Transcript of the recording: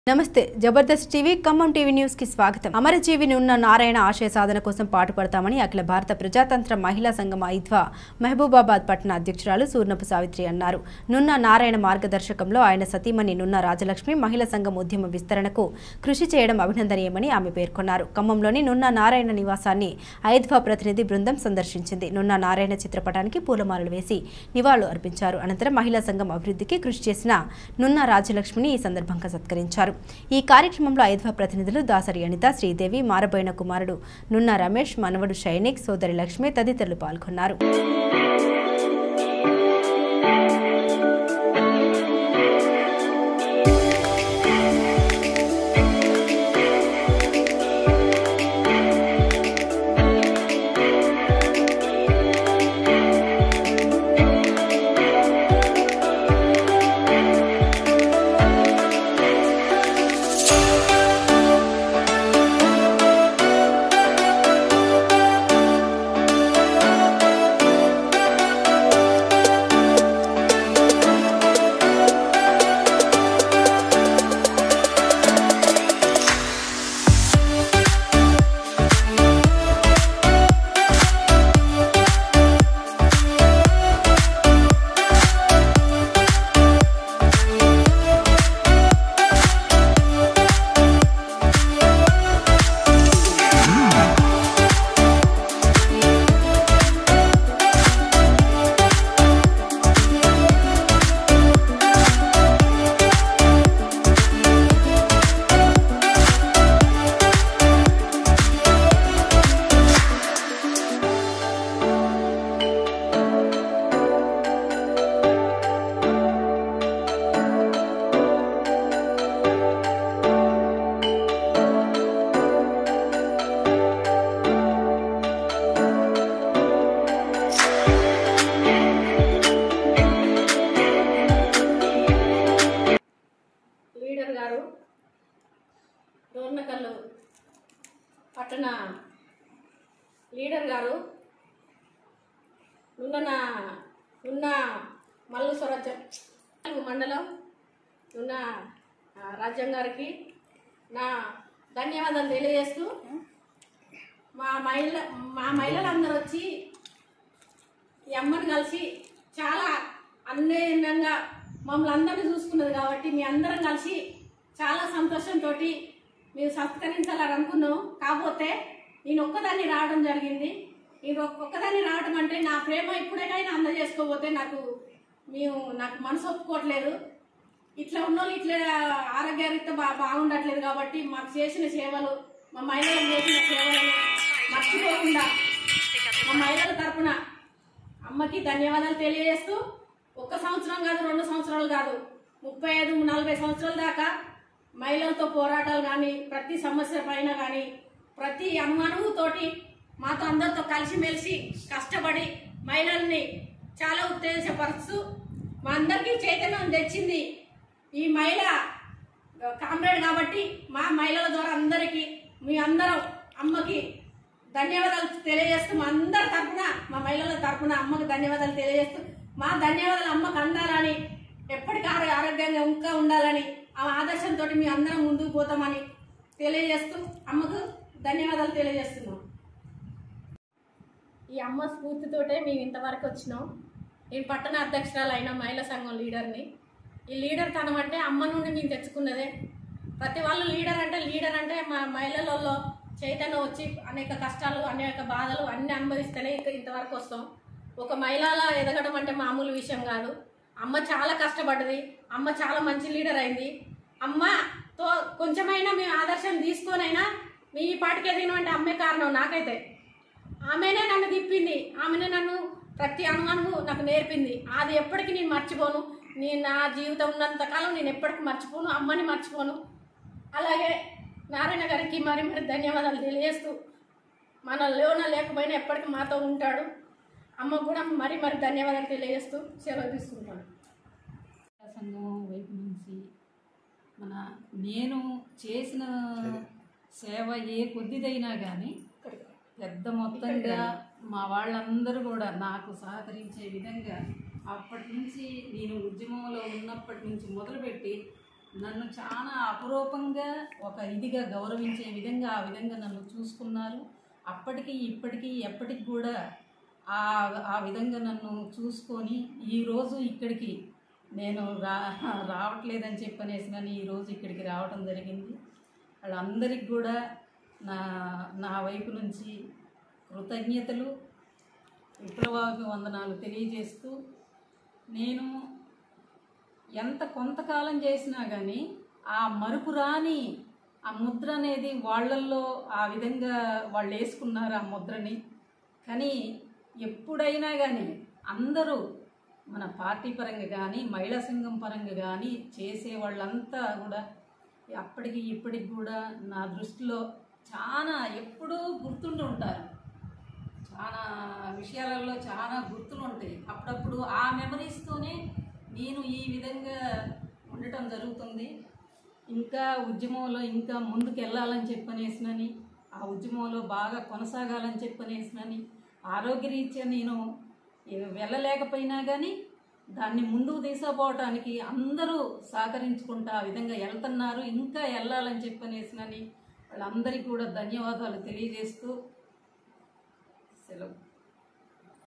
నమస్తే Jabardasth TV Khammam TV news కి స్వాగతం అమరజీవి నున్న నారాయణ ఆశయ సాధన కోసం పాటుపడతామని అఖిల భారత ప్రజాతంత్ర మహిళా సంఘం ఐద్వా మహబూబాబాద్ పట్టణ అధ్యక్షురాలు సూర్ణపు సావిత్రి అన్నారు నున్న నారాయణ మార్గదర్శకంలో ఆయన సతీమణి నున్న రాజలక్ష్మి మహిళా సంఘం ఉద్యమ విస్తరణకు కృషి చేయడం అభినందనీయమని ఆమె పేర్కొన్నారు ఖమ్మంలోని నున్న నారాయణ నివాసాన్ని ఐద్వా ప్రతినిధి బృందం సందర్శించింది నున్న నారాయణ చిత్రపటానికి పూలమాలలు వేసి నివాళులు అర్పించారు అనంతరం మహిళా సంఘం అభివృద్ధికి కృషి చేసిన నున్న రాజలక్ష్మిని ఈ సందర్భంగా సత్కరించారు ఈ కార్యక్రమంలో ఐద్వా ప్రతినిధులు దాసరి అనిత శ్రీదేవి మారబోయిన కుమారుడు నున్న రమేష్ మనవడు షైనిక్ సోదరి లక్ష్మి తదితరులు పాల్గొన్నారు లీడర్ గారు డోర్నకల్లు పట్టణ లీడర్ గారు నున్న నున్న మల్లు స్వరాజ్యం మండలం నున్న ఆ, రాజ్యం గారికి నా ధన్యవాదాలు తెలియజేస్తూ మా మహిళ మా మహిళలందరూ వచ్చి ఈ అమ్మని కలిసి చాలా అన్యోన్యంగా మమ్మల్ని అందరినీ చూసుకున్నది కాబట్టి మీ అందరం కలిసి చాలా సంతోషంతో మీరు సత్కరించాలని అనుకున్నాం కాకపోతే నేను ఒక్కదాన్ని రావడం జరిగింది నేను ఒక్- ఒక్కదాన్ని రావడం అంటే నా ప్రేమ ఇప్పుడైనా అందజేసుకోకపోతే నాకు మేము నాకు మనసు ఒప్పుకోవట్లేదు ఇట్లా ఉన్నోళ్ళు ఇట్లా ఆరోగ్యరీత్యా బా బాగుండట్లేదు కాబట్టి మాకు చేసిన సేవలు మా మహిళలకు చేసిన సేవలను మర్చిపోకుండా మా మహిళల తరపున అమ్మకి ధన్యవాదాలు తెలియజేస్తూ ఒక్క సంవత్సరం కాదు రెండు సంవత్సరాలు కాదు ముప్పై ఐదు నలభై సంవత్సరాల దాకా మహిళలతో పోరాటాలు కానీ ప్రతి సమస్య పైన కానీ ప్రతి అనుమానముతోటి మాతో అందరితో కలిసిమెలిసి కష్టపడి మహిళల్ని చాలా ఉత్తేజపరుస్తూ మా అందరికీ చైతన్యం తెచ్చింది ఈ మహిళ కామ్రేడ్ కాబట్టి మా మహిళల ద్వారా అందరికీ మీ అందరం అమ్మకి ధన్యవాదాలు తెలియజేస్తూ మా అందరి తరపున మా మహిళల తరపున అమ్మకి ధన్యవాదాలు తెలియజేస్తూ మా ధన్యవాదాలు అమ్మకు అందాలని ఎప్పటికీ ఆరో- ఆరోగ్యంగా ఇంకా ఉండాలని ఆ ఆదర్శంతో మీ అందరం ముందుకు పోతామని తెలియజేస్తూ అమ్మకు ధన్యవాదాలు తెలియజేస్తున్నాం ఈ అమ్మ స్ఫూర్తితోటే మేము ఇంతవరకు వచ్చినాం నేను పట్టణ అధ్యక్షురాలు అయిన మహిళా సంఘం లీడర్ని ఈ లీడర్ తనం అంటే అమ్మ నుండి మేము తెచ్చుకున్నదే ప్రతి వాళ్ళు లీడర్ అంటే లీడర్ అంటే మా మహిళలలో చైతన్యం వచ్చి అనేక కష్టాలు అనేక బాధలు అన్ని అనుభవిస్తేనే ఇక ఇంతవరకు వస్తాం ఒక మహిళలా ఎదగడం అంటే మామూలు విషయం కాదు అమ్మ చాలా కష్టపడ్డది అమ్మ చాలా మంచి లీడర్ అయింది అమ్మతో కొంచెమైనా మేము ఆదర్శం తీసుకొనైనా మీ పాటికి ఎదిగినటువంటి అమ్మే కారణం నాకైతే ఆమెనే నన్ను తిప్పింది ఆమెనే నన్ను ప్రతి అనుమానము నాకు నేర్పింది అది ఎప్పటికీ నేను మర్చిపోను నేను నా జీవితం ఉన్నంత కాలం నేను ఎప్పటికీ మర్చిపోను అమ్మని మర్చిపోను అలాగే నారాయణ గారికి మరి మరి ధన్యవాదాలు తెలియజేస్తూ మన లోన లేకపోయినా ఎప్పటికీ మాతో ఉంటాడు అమ్మకు కూడా మరి మరి ధన్యవాదాలు తెలియజేస్తూ సెలవు తీసుకుంటాను సంఘం వైపు నుంచి మన నేను చేసిన సేవ ఏ కొద్దిదైనా కానీ పెద్ద మొత్తంగా మా వాళ్ళందరూ కూడా నాకు సహకరించే విధంగా అప్పటి నుంచి నేను ఉద్యమంలో ఉన్నప్పటి నుంచి మొదలుపెట్టి నన్ను చాలా అపురూపంగా ఒక ఇదిగా గౌరవించే విధంగా ఆ విధంగా నన్ను చూసుకున్నారు అప్పటికి ఇప్పటికీ ఎప్పటికి కూడా ఆ ఆ విధంగా నన్ను చూసుకొని ఈరోజు ఇక్కడికి నేను రా రావట్లేదని చెప్పనేసి కానీ ఈరోజు ఇక్కడికి రావడం జరిగింది వాళ్ళందరికీ కూడా నా నా వైపు నుంచి కృతజ్ఞతలు విప్లవాభి వందనాలు తెలియజేస్తూ నేను ఎంత కొంతకాలం చేసినా కానీ ఆ మరుపు రాని ఆ ముద్ర అనేది వాళ్ళల్లో ఆ విధంగా వాళ్ళు వేసుకున్నారు ఆ ముద్రని కానీ ఎప్పుడైనా కానీ అందరూ మన పార్టీ పరంగా కానీ మహిళా సంఘం పరంగా కానీ చేసే వాళ్ళంతా కూడా అప్పటికి ఇప్పటికి కూడా నా దృష్టిలో చాలా ఎప్పుడూ గుర్తుండి ఉంటారు చాలా విషయాలలో చాలా గుర్తులు ఉంటాయి అప్పుడప్పుడు ఆ మెమరీస్తోనే నేను ఈ విధంగా ఉండటం జరుగుతుంది ఇంకా ఉద్యమంలో ఇంకా ముందుకు వెళ్ళాలని చెప్పనేసినని ఆ ఉద్యమంలో బాగా కొనసాగాలని చెప్పనేసినని ఆరోగ్యరీత్యా నేను వెళ్ళలేకపోయినా కానీ దాన్ని ముందుకు తీసుకుపోవటానికి అందరూ సహకరించుకుంటా ఆ విధంగా వెళ్తున్నారు ఇంకా వెళ్ళాలని చెప్పనేసినని వాళ్ళందరికీ కూడా ధన్యవాదాలు తెలియజేస్తూ సెలవు